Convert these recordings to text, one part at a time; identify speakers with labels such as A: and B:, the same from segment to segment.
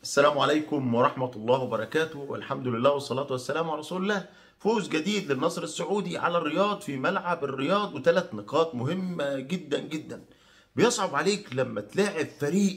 A: السلام عليكم ورحمة الله وبركاته والحمد لله والصلاة والسلام على رسول الله فوز جديد للنصر السعودي على الرياض في ملعب الرياض وثلاث نقاط مهمة جدا جدا بيصعب عليك لما تلاعب فريق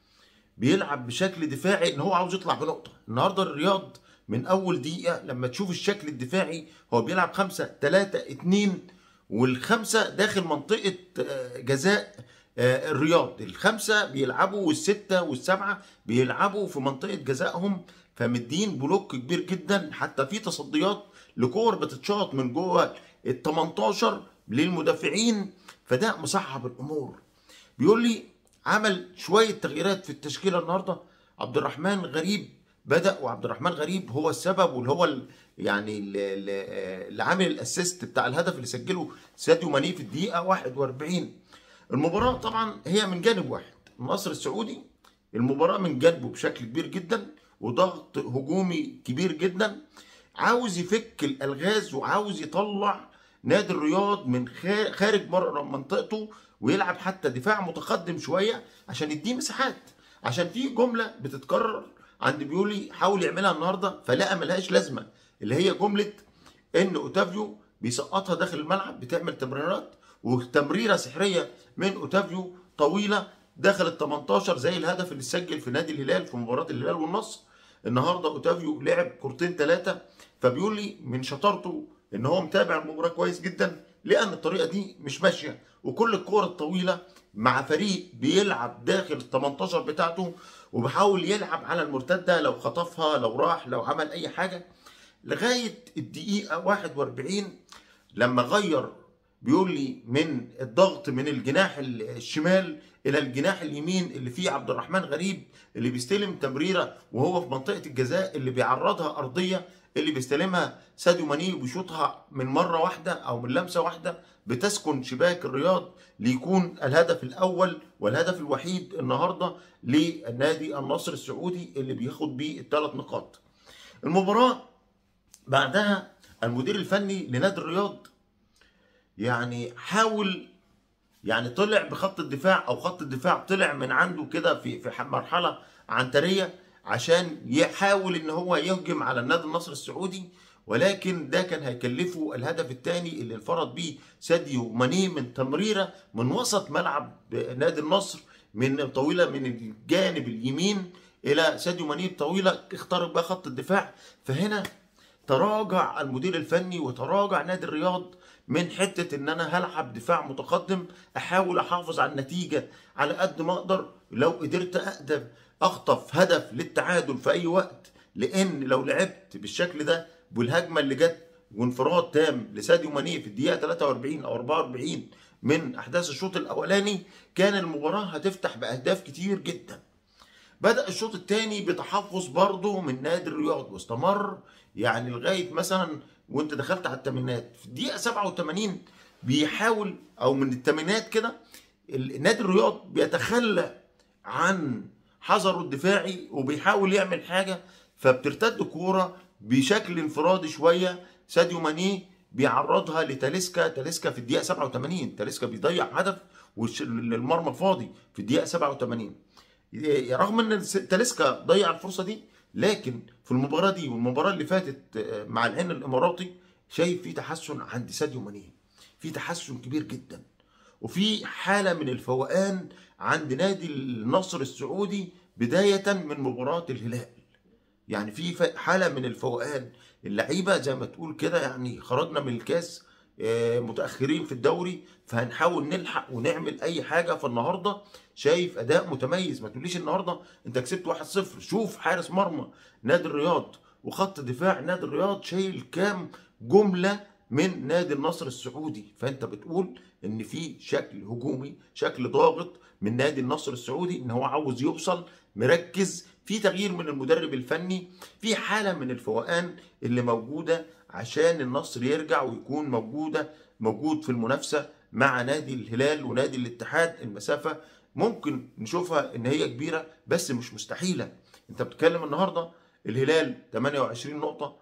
A: بيلعب بشكل دفاعي ان هو عاوز يطلع بنقطة النهاردة الرياض من اول دقيقة لما تشوف الشكل الدفاعي هو بيلعب خمسة تلاتة اتنين والخمسة داخل منطقة آه، جزاء آه، الرياض الخمسة بيلعبوا والستة والسبعة بيلعبوا في منطقة جزائهم فمدين بلوك كبير جدا حتى في تصديات لكور بتتشاط من جوه ال 18 للمدافعين فده مصعب الامور بيقول لي عمل شويه تغييرات في التشكيله النهارده عبد الرحمن غريب بدا وعبد الرحمن غريب هو السبب واللي هو ال- يعني ال- ال- اللي عامل الاسيست بتاع الهدف اللي سجله ساديو ماني في الدقيقه 41 المباراه طبعا هي من جانب واحد النصر السعودي المباراه من جانبه بشكل كبير جدا وضغط هجومي كبير جدا عاوز يفك الالغاز وعاوز يطلع نادي الرياض من خا- خارج بره منطقته ويلعب حتى دفاع متقدم شويه عشان يديه مساحات عشان في جمله بتتكرر عند بيولي حاول يعملها النهارده فلقى ملهاش لازمه اللي هي جمله ان اوتافيو بيسقطها داخل الملعب بتعمل تمريرات وتمريره سحريه من اوتافيو طويله داخل ال 18 زي الهدف اللي سجل في نادي الهلال في مباراه الهلال والنصر النهارده اوتافيو لعب كورتين ثلاثه فبيقول لي من شطارته ان هو متابع المباراه كويس جدا لان الطريقه دي مش ماشيه وكل الكور الطويله مع فريق بيلعب داخل ال 18 بتاعته وبيحاول يلعب على المرتده لو خطفها لو راح لو عمل اي حاجه لغايه الدقيقه 41 لما غير بيقول لي من الضغط من الجناح الشمال الى الجناح اليمين اللي فيه عبد الرحمن غريب اللي بيستلم تمريره وهو في منطقه الجزاء اللي بيعرضها ارضيه اللي بيستلمها ساديو ماني وبيشوطها من مره واحده او من لمسه واحده بتسكن شباك الرياض ليكون الهدف الاول والهدف الوحيد النهارده للنادي النصر السعودي اللي بياخد بيه الثلاث نقاط. المباراه بعدها المدير الفني لنادي الرياض يعني حاول يعني طلع بخط الدفاع او خط الدفاع طلع من عنده كده في في مرحله عنتريه عشان يحاول ان هو يهجم على النادي النصر السعودي ولكن ده كان هيكلفه الهدف الثاني اللي انفرد بيه ساديو ماني من تمريره من وسط ملعب نادي النصر من طويله من الجانب اليمين الى ساديو ماني طويله اخترق بقى خط الدفاع فهنا تراجع المدير الفني وتراجع نادي الرياض من حته ان انا هلعب دفاع متقدم احاول احافظ على النتيجه على قد ما اقدر لو قدرت اقدر اخطف هدف للتعادل في اي وقت لان لو لعبت بالشكل ده بالهجمه اللي جت وانفراد تام لساديو ماني في الدقيقه 43 او 44 من احداث الشوط الاولاني كان المباراه هتفتح باهداف كتير جدا بدأ الشوط الثاني بتحفظ برضه من نادي الرياض واستمر يعني لغايه مثلا وانت دخلت على الثمانينات في الدقيقه 87 بيحاول او من الثمانينات كده ال- نادي الرياض بيتخلى عن حذره الدفاعي وبيحاول يعمل حاجه فبترتد كوره بشكل انفرادي شويه ساديو ماني بيعرضها لتاليسكا تاليسكا في الدقيقه 87 تاليسكا بيضيع هدف والمرمى فاضي في الدقيقه 87 رغم ان تاليسكا ضيع الفرصه دي لكن في المباراه دي والمباراه اللي فاتت آه، مع العين الاماراتي شايف في تحسن عند ساديو ماني في تحسن كبير جدا وفي حاله من الفوقان عند نادي النصر السعودي بدايه من مباراه الهلال يعني في ف- حاله من الفوقان اللعيبه زي ما تقول كده يعني خرجنا من الكاس آه، متاخرين في الدوري فهنحاول نلحق ونعمل اي حاجه فالنهارده شايف اداء متميز ما تقوليش النهارده انت كسبت 1-0 شوف حارس مرمى نادي الرياض وخط دفاع نادي الرياض شايل كام جمله من نادي النصر السعودي فانت بتقول ان في شكل هجومي شكل ضاغط من نادي النصر السعودي ان هو عاوز يوصل مركز في تغيير من المدرب الفني في حاله من الفوقان اللي موجوده عشان النصر يرجع ويكون موجوده موجود في المنافسه مع نادي الهلال ونادي الاتحاد المسافه ممكن نشوفها ان هي كبيره بس مش مستحيله انت بتتكلم النهارده الهلال 28 نقطه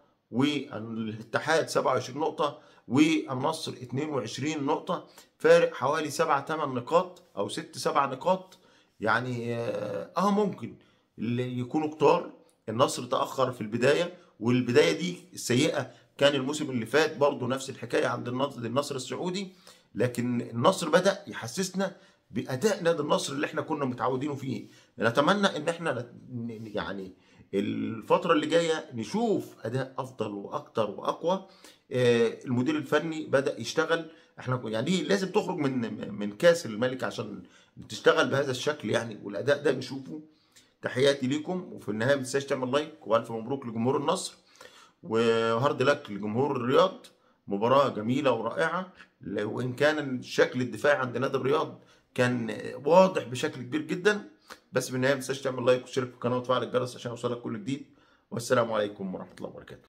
A: والاتحاد 27 نقطه والنصر 22 نقطه فارق حوالي 7 8 نقاط او 6 7 نقاط يعني اه آه، ممكن اللي يكونوا كتار النصر تاخر في البدايه والبدايه دي السيئه كان الموسم اللي فات برضه نفس الحكايه عند النصر النصر السعودي لكن النصر بدا يحسسنا باداء نادي النصر اللي احنا كنا متعودينه فيه نتمنى ان احنا نت- ن- يعني الفتره اللي جايه نشوف اداء افضل واكتر واقوى آه، المدير الفني بدا يشتغل احنا يعني لازم تخرج من من كاس الملك عشان تشتغل بهذا الشكل يعني والاداء ده نشوفه تحياتي ليكم وفي النهايه ما تنساش تعمل لايك والف مبروك لجمهور النصر وهارد لك لجمهور الرياض مباراة جميلة ورائعة وإن كان الشكل الدفاعي عند نادي الرياض كان واضح بشكل كبير جدا بس في النهاية ما تنساش تعمل لايك وتشترك في القناة وتفعل الجرس عشان يوصلك كل جديد والسلام عليكم ورحمة الله وبركاته